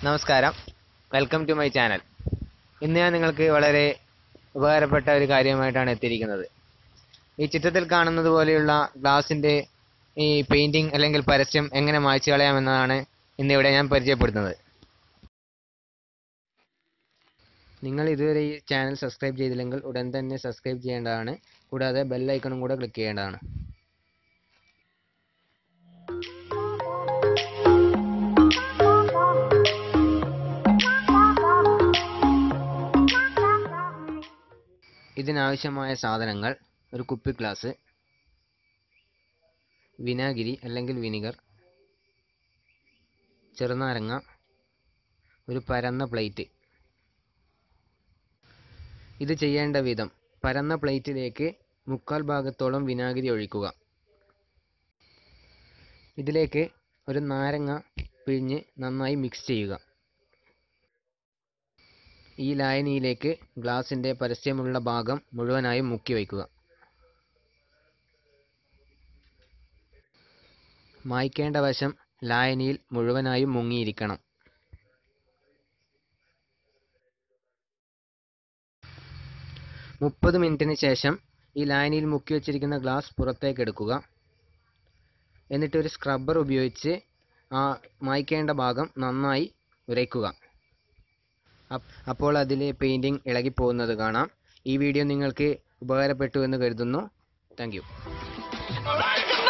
നമസ്കാരം welcome to my channel ഇന്ന് ഞാൻ നിങ്ങൾക്ക് വളരെ ഉപകാരപ്പെട്ട ഒരു കാര്യമായിട്ടാണ് എത്തിയിരിക്കുന്നത് ഈ ചിത്രത്തിൽ കാണുന്നത് പോലെയുള്ള ഗ്ലാസിൻ്റെ ഈ പെയിൻറ്റിങ് അല്ലെങ്കിൽ പരസ്യം എങ്ങനെ മായ്ച്ചു കളയാമെന്നതാണ് ഇന്നിവിടെ ഞാൻ പരിചയപ്പെടുത്തുന്നത് നിങ്ങൾ ഇതുവരെ ഈ ചാനൽ സബ്സ്ക്രൈബ് ചെയ്തില്ലെങ്കിൽ ഉടൻ തന്നെ സബ്സ്ക്രൈബ് ചെയ്യേണ്ടതാണ് കൂടാതെ ബെല്ലൈക്കണും കൂടെ ക്ലിക്ക് ചെയ്യേണ്ടതാണ് ഇതിനാവശ്യമായ സാധനങ്ങൾ ഒരു കുപ്പി ഗ്ലാസ് വിനാഗിരി അല്ലെങ്കിൽ വിനിഗർ ചെറുനാരങ്ങ ഒരു പരന്ന പ്ലേറ്റ് ഇത് ചെയ്യേണ്ട വിധം പരന്ന പ്ലേറ്റിലേക്ക് മുക്കാൽ ഭാഗത്തോളം വിനാഗിരി ഒഴിക്കുക ഇതിലേക്ക് ഒരു നാരങ്ങ പിഴിഞ്ഞ് നന്നായി മിക്സ് ചെയ്യുക ഈ ലായനിയിലേക്ക് ഗ്ലാസിൻ്റെ പരസ്യമുള്ള ഭാഗം മുഴുവനായും മുക്കി വയ്ക്കുക മായ്ക്കേണ്ട വശം ലായനിയിൽ മുഴുവനായും മുങ്ങിയിരിക്കണം മുപ്പത് മിനിറ്റിന് ശേഷം ഈ ലായനിയിൽ മുക്കി വച്ചിരിക്കുന്ന ഗ്ലാസ് പുറത്തേക്ക് എടുക്കുക എന്നിട്ട് ഒരു സ്ക്രബ്ബർ ഉപയോഗിച്ച് ആ മായ്ക്കേണ്ട ഭാഗം നന്നായി ഉരയ്ക്കുക അപ്പ് അപ്പോൾ അതിലെ പെയിൻറ്റിങ് ഇളകിപ്പോകുന്നത് കാണാം ഈ വീഡിയോ നിങ്ങൾക്ക് ഉപകാരപ്പെട്ടു എന്ന് കരുതുന്നു താങ്ക്